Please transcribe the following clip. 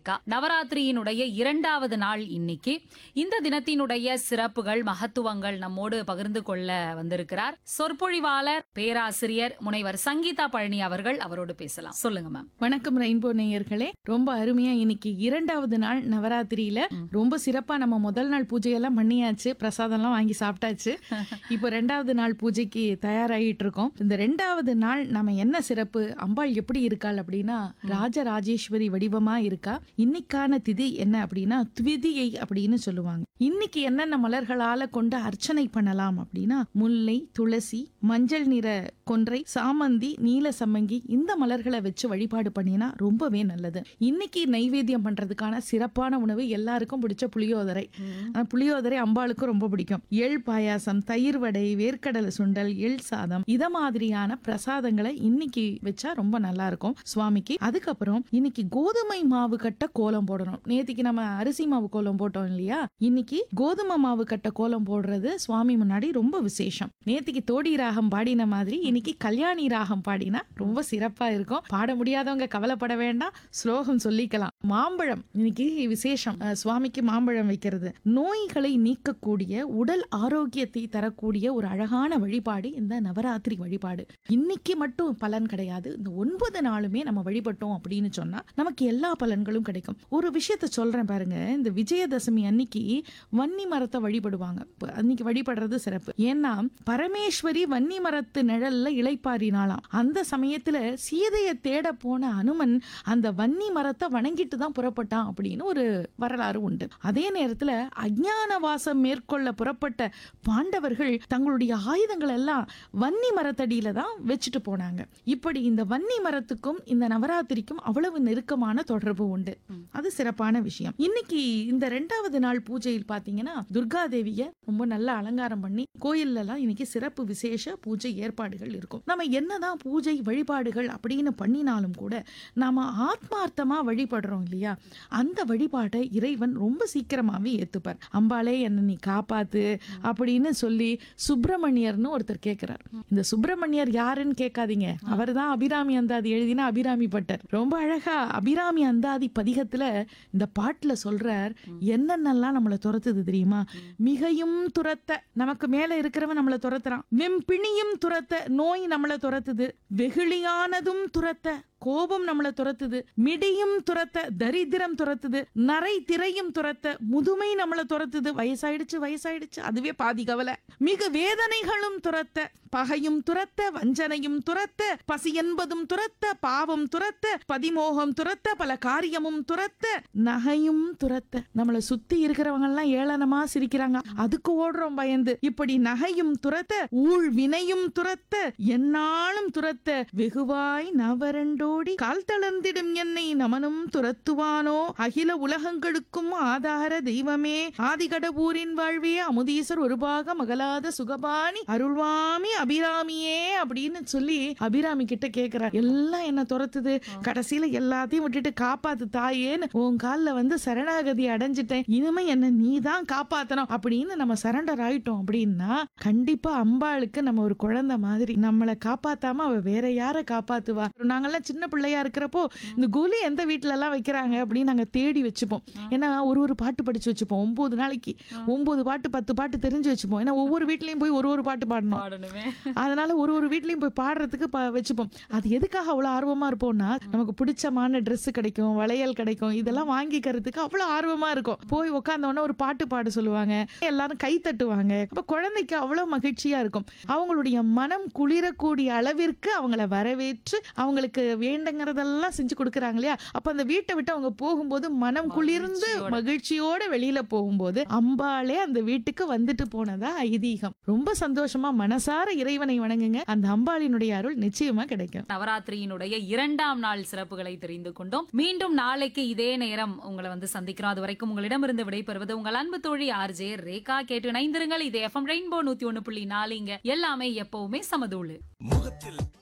ரேகா நவராத்திரியினுடைய இரண்டாவது நாள் இன்னைக்கு இந்த தினத்தினுடைய சிறப்புகள் மகத்துவங்கள் நம்மோடு பகிர்ந்து கொள்ள வந்திருக்கிறார் சொற்பொழிவாளர் பேராசிரியர் முனைவர் சங்கீதா பழனி அவர்கள் அவரோடு பேசலாம் சொல்லுங்க மேம் வணக்கம் ரெயின்போ நேயர்களே ரொம்ப அருமையா இன்னைக்கு இரண்டாவது நாள் நவராத்திரியில ரொம்ப சிறப்பா நம்ம முதல் நாள் பூஜையெல்லாம் பண்ணியாச்சு பிரசாதம்லாம் வாங்கி சாப்பிட்டாச்சு இப்போ ரெண்டாவது நாள் பூஜைக்கு தயாராகிட்டு இருக்கோம் இந்த ரெண்டாவது நாள் நம்ம என்ன சிறப்பு அம்பாள் எப்படி இருக்காள் அப்படின்னா ராஜராஜேஸ்வரி வடிவமா இருக்கா இன்னைக்கான திதி என்ன அப்படின்னா துவிதியை அப்படின்னு சொல்லுவாங்க இன்னைக்கு என்னென்ன மலர்களால கொண்டு அர்ச்சனை பண்ணலாம் அப்படின்னா முல்லை துளசி மஞ்சள் நிற கொன்றை சாமந்தி நீல சம்மங்கி இந்த மலர்களை வச்சு வழிபாடு பண்ணினா ரொம்பவே நல்லது இன்னைக்கு நைவேத்தியம் பண்றதுக்கான சிறப்பான உணவு எல்லாருக்கும் பிடிச்ச புளியோதரை ஆனா, புளியோதரை அம்பாளுக்கும் ரொம்ப பிடிக்கும் எள் பாயாசம் தயிர் வடை வேர்க்கடலை சுண்டல் எள் சாதம் இத மாதிரியான பிரசாதங்களை இன்னைக்கு வச்சா ரொம்ப நல்லா இருக்கும் சுவாமிக்கு அதுக்கப்புறம் இன்னைக்கு கோதுமை மாவு கட்ட கோலம் போடணும் நேத்திக்கு நம்ம அரிசி மாவு கோலம் போட்டோம் இல்லையா இன்னைக்கு கோதுமை மாவு கட்ட கோலம் போடுறது சுவாமி முன்னாடி ரொம்ப விசேஷம் நேத்திக்கு தோடி ராகம் பாடின மாதிரி இன்னைக்கு கல்யாணி ராகம் பாடினா ரொம்ப சிறப்பா இருக்கும் பாட முடியாதவங்க கவலைப்பட வேண்டாம் ஸ்லோகம் சொல்லிக்கலாம் மாம்பழம் இன்னைக்கு விசேஷம் அஹ், சுவாமிக்கு மாம்பழம் வைக்கிறது நோய்களை நீக்கக்கூடிய உடல் ஆரோக்கியத்தை தரக்கூடிய ஒரு அழகான வழிபாடு இந்த நவராத்திரி வழிபாடு இன்னைக்கு மட்டும் பலன் கிடையாது இந்த ஒன்பது நாளுமே நம்ம வழிபட்டோம் அப்படின்னு சொன்னா நமக்கு எல்லா பலன்களும் கிடைக்கும் ஒரு விஷயத்த சொல்றேன் பாருங்க இந்த விஜயதசமி அன்னைக்கு வன்னி மரத்தை வழிபடுவாங்க இப்ப அன்னைக்கு வழிபடுறது சிறப்பு ஏன்னா பரமேஸ்வரி வன்னி மரத்து நிழல்ல இளைப்பாறினாலாம் அந்த சமயத்துல சீதையை தேட போன அனுமன் அந்த வன்னி மரத்தை வணங்கிட்டு தான் புறப்பட்டான் அப்படின்னு ஒரு வரலாறு உண்டு அதே நேரத்துல அஜ்ஞான வாசம் மேற்கொள்ள புறப்பட்ட பாண்டவர்கள் தங்களுடைய ஆயுதங்கள் எல்லாம் வன்னி மரத்தடியில தான் வச்சுட்டு போனாங்க இப்படி இந்த வன்னி மரத்துக்கும் இந்த நவராத்திரிக்கும் அவ்வளவு நெருக்கமான தொடர்பு உண்டு அது சிறப்பான விஷயம் இன்னைக்கு இந்த ரெண்டாவது நாள் பூஜையில் பாத்தீங்கன்னா துர்கா தேவிய ரொம்ப நல்ல அலங்காரம் பண்ணி கோயில்ல எல்லாம் இன்னைக்கு சிறப்பு விசேஷ பூஜை ஏற்பாடுகள் இருக்கும் நம்ம என்னதான் பூஜை வழிபாடுகள் அப்படின்னு பண்ணினாலும் கூட நாம ஆத்மார்த்தமா வழிபடுறோம் இல்லையா அந்த வழிபாட்டை இறைவன் ரொம்ப சீக்கிரமாவே ஏத்துப்பார் அம்பாளே என்ன நீ காப்பாத்து அப்படின்னு சொல்லி சுப்பிரமணியர்னு ஒருத்தர் கேட்கிறார் இந்த சுப்பிரமணியர் யாருன்னு கேட்காதீங்க அவர்தான் அபிராமி அந்தாதி எழுதின அபிராமி பட்டர் ரொம்ப அழகா அபிராமி அந்தாதி பதிகத்துல இந்த பாட்டுல சொல்றார் என்னென்னலாம் நம்மள துரத்துது தெரியுமா மிகையும் துரத்த நமக்கு மேல இருக்கிறவன் நம்மள துரத்துறான் வெம்பிணியும் துரத்த நோய் நம்மள துரத்துது வெகுளியானதும் துரத்த கோபம் நம்மள துரத்துது மிடியும் துரத்த தரித்திரம் துரத்துது நரை திரையும் துரத்த முதுமை நம்மள துரத்துது வயசாயிடுச்சு வயசாயிடுச்சு அதுவே பாதி கவலை மிக வேதனைகளும் துரத்த பகையும் துரத்த வஞ்சனையும் துரத்த பசி என்பதும் துரத்த பாவம் துரத்த பதிமோகம் துரத்த பல காரியமும் துரத்த நகையும் துரத்த நம்மள சுத்தி இருக்கிறவங்க எல்லாம் ஏளனமா சிரிக்கிறாங்க அதுக்கு ஓடுறோம் பயந்து இப்படி நகையும் துரத்த ஊழ் வினையும் துரத்த என்னாலும் துரத்த வெகுவாய் நவரண்டோடி கால் தளர்ந்திடும் என்னை நமனும் துரத்துவானோ அகில உலகங்களுக்கும் ஆதார தெய்வமே ஆதிகடபூரின் வாழ்வே அமுதீசர் ஒரு பாக மகளாத சுகபாணி அருள்வாமி அபிராமியே அப்படின்னு சொல்லி அபிராமி கிட்ட கேக்குறார் எல்லாம் என்ன துரத்துது கடைசியில எல்லாத்தையும் விட்டுட்டு காப்பாத்து தாயேன்னு உன் கால்ல வந்து சரணாகதி அடைஞ்சிட்டேன் இனிமே என்ன நீ தான் காப்பாத்தணும் அப்படின்னு நம்ம சரண்டர் ஆயிட்டோம் அப்படின்னா கண்டிப்பா அம்பாளுக்கு நம்ம ஒரு குழந்தை மாதிரி நம்மளை காப்பாத்தாம அவ வேற யார காப்பாத்துவா நாங்கெல்லாம் சின்ன பிள்ளையா இருக்கிறப்போ இந்த கோலி எந்த வீட்ல எல்லாம் வைக்கிறாங்க அப்படின்னு நாங்க தேடி வச்சுப்போம் ஏன்னா ஒரு ஒரு பாட்டு படிச்சு வச்சுப்போம் ஒன்பது நாளைக்கு ஒன்பது பாட்டு பத்து பாட்டு தெரிஞ்சு வச்சுப்போம் ஏன்னா ஒவ்வொரு வீட்லயும் போய் ஒரு ஒரு பாட்டு பாடணும் பாடணுமே அதனால ஒரு ஒரு வீட்லயும் போய் பாடுறதுக்கு ப- வச்சுப்போம் அது எதுக்காக அவ்வளவு ஆர்வமா இருப்போம்னா நமக்கு பிடிச்சமான Dress கிடைக்கும் வளையல் கிடைக்கும் இதெல்லாம் வாங்கிக்கிறதுக்கு அவ்வளவு ஆர்வமா இருக்கும் போய் உட்கார்ந்த உடனே ஒரு பாட்டு பாட சொல்லுவாங்க எல்லாரும் கை தட்டுவாங்க அப்ப குழந்தைக்கு அவ்வளவு மகிழ்ச்சியா இருக்கும் அவங்களுடைய மனம் குளிரக்கூடிய அளவிற்கு அவங்கள வரவேற்று அவங்களுக்கு வேண்டுங்கிறதெல்லாம் செஞ்சு கொடுக்குறாங்க இல்லையா அப்ப அந்த வீட்டை விட்டு அவங்க போகும்போது மனம் குளிர்ந்து மகிழ்ச்சியோட. மகிழ்ச்சியோட வெளியில போகும்போது அம்பாளே அந்த வீட்டுக்கு வந்துட்டு போனதா ஐதீகம் ரொம்ப சந்தோஷமா மனசார இறைவனை வணங்குங்க அந்த அம்பாளினுடைய அருள் நிச்சயமா கிடைக்கும் நவராத்திரியினுடைய இரண்டாம் நாள் சிறப்புகளை தெரிந்து கொண்டோம் மீண்டும் நாளைக்கு இதே நேரம் உங்களை வந்து சந்திக்கிறோம் அது வரைக்கும் உங்களிடமிருந்து விடைபெறுவது உங்கள் அன்பு தோழி ஆர்ஜே ரேகா கேட்டு இணைந்திருங்கள் இது எஃப்எம் ரெயின்போ நூத்தி ஒண்ணு புள்ளி நாலு இங்க எல்லாமே எப்பவுமே சமதூளு முகத்தில்